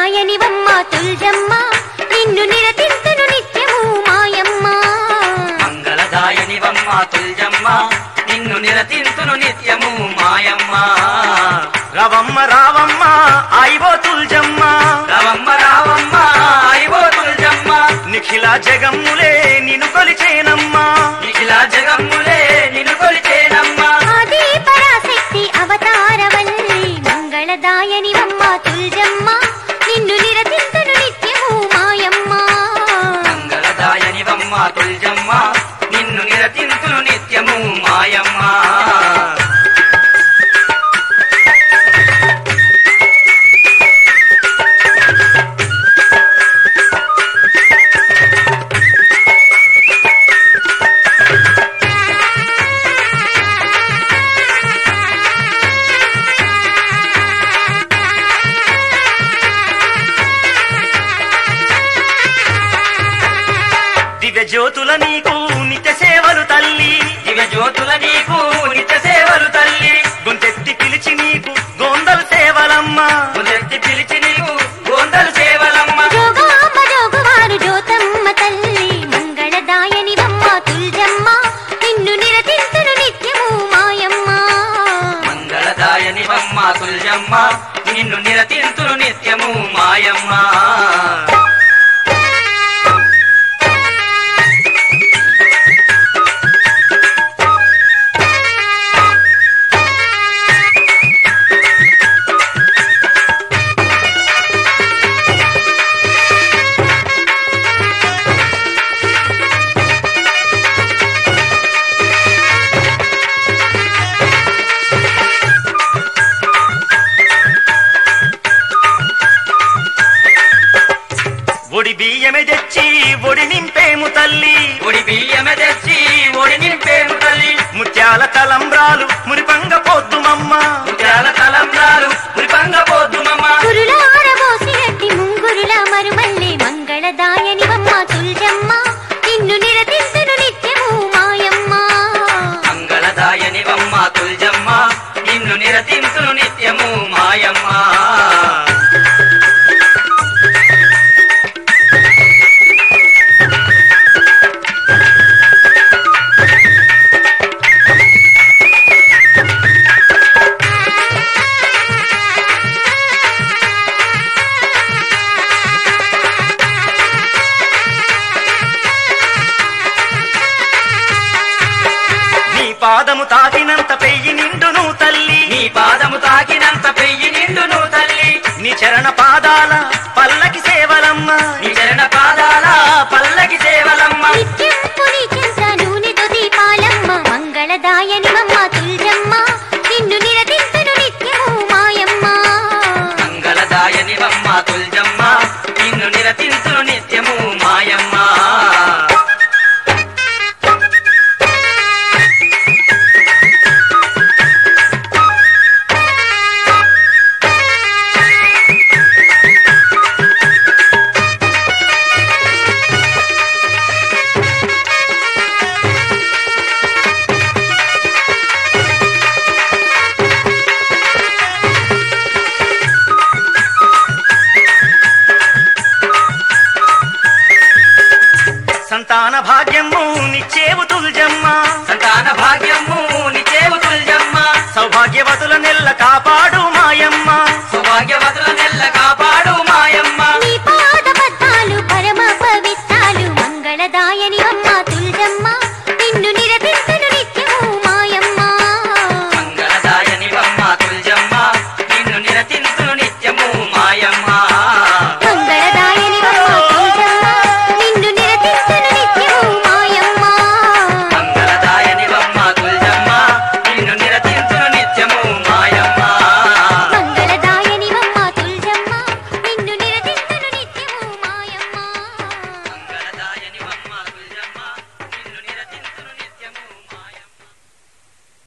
మంగళదాయనివమ్మ తుల్జమ్మ నిన్ను నిరతింతును నిత్యము మాయమ్మ మంగళదాయనివమ్మ తుల్జమ్మ నిన్ను నిరతింతును నిత్యము మాయమ్మ రవమ్మ రావమ్మ ఆయివో తుల్జమ్మ రవమ్మ రావమ్మ అయివో తుల్జమ్మ నిఖిల జగమ్ములే నిన్ను కొలిచేనమ్మా నిఖిల జగమ్ములే నిన్ను కొలిచేనమ్మా ఆది పరాశక్తి అవతారవల్లి మంగళదాయనివమ్మ తుల్జమ్మ నిన్ను నిరతింతును నిత్యము మాయమ్మ మంగళదాయనివమ్మ తుల్జమ్మ నిన్ను నిరతింతును నిత్యము మాయమ్మ దివ్య జ్యోతుల నీకు నిత్య సేవలు తల్లి దివ్య జ్యోతుల నీకు నిత్య సేవలు తల్లి గొంతెత్తి పిలిచి నీకు గోందల సేవలమ్మా ఉదెత్తి పిలిచి నీకు గోందలు సేవలమ్మ జోగాంబ జోగువారు జ్యోతమ్మ తల్లి మంగళదాయనివమ్మ తుల్జమ్మ నిన్ను నిరతింతును నిత్యము మాయమ్మ మంగళదాయనివమ్మ తుల్జమ్మ నిన్ను నిరతింతును నిత్యము మాయమ్మ ఒడి బియ్యమే తెచ్చి ఒడి నింపేము తల్లి ఒడి బియ్యమె తెచ్చి ఒడి నింపేము తల్లి ముత్యాల తలంబ్రాలు మురిపంగ పొద్దుమమ్మ ముత్యాల తలంబ్రాలు మురిపంగ పోద్దుమమ్మ కురుల ఆరబోసినట్టి ముంగురుల మరుమల్లి మంగళదాయనివమ్మ తుల్జమ్మ నిన్ను నిరతింతును నిత్యము మాయమ్మ మంగళదాయనివమ్మ తుల్జమ్మ నిన్ను నిరతింతును నిత్యము మాయమ్మ నీ పాదము తాకినంత పెయ్యి నిండును తల్లి నీ పాదము తాకినంత పెయ్యి నిండును తల్లి నీ చరణ పాదాల పల్లకి సేవలమ్మ నీ చరణ పాదాల పల్లకి సేవలమ్మ నిత్యం పుని చెంత నూనెతో దీపాలమ్మ మంగళదాయనివమ్మ తుల్జమ్మ నిన్ను నిరతింతును నిత్యము మాయమ్మ మంగళదాయనివమ్మ తుల్జమ్మ నిన్ను నిరతింతును నిత్యము మాయమ్మ సంతాన భాగ్యము నిచ్చేవు తుల్జమ్మ సంతాన భాగ్యము నిచేవు తుల్జమ్మ సౌభాగ్యవతుల నెల్ల కాపాడు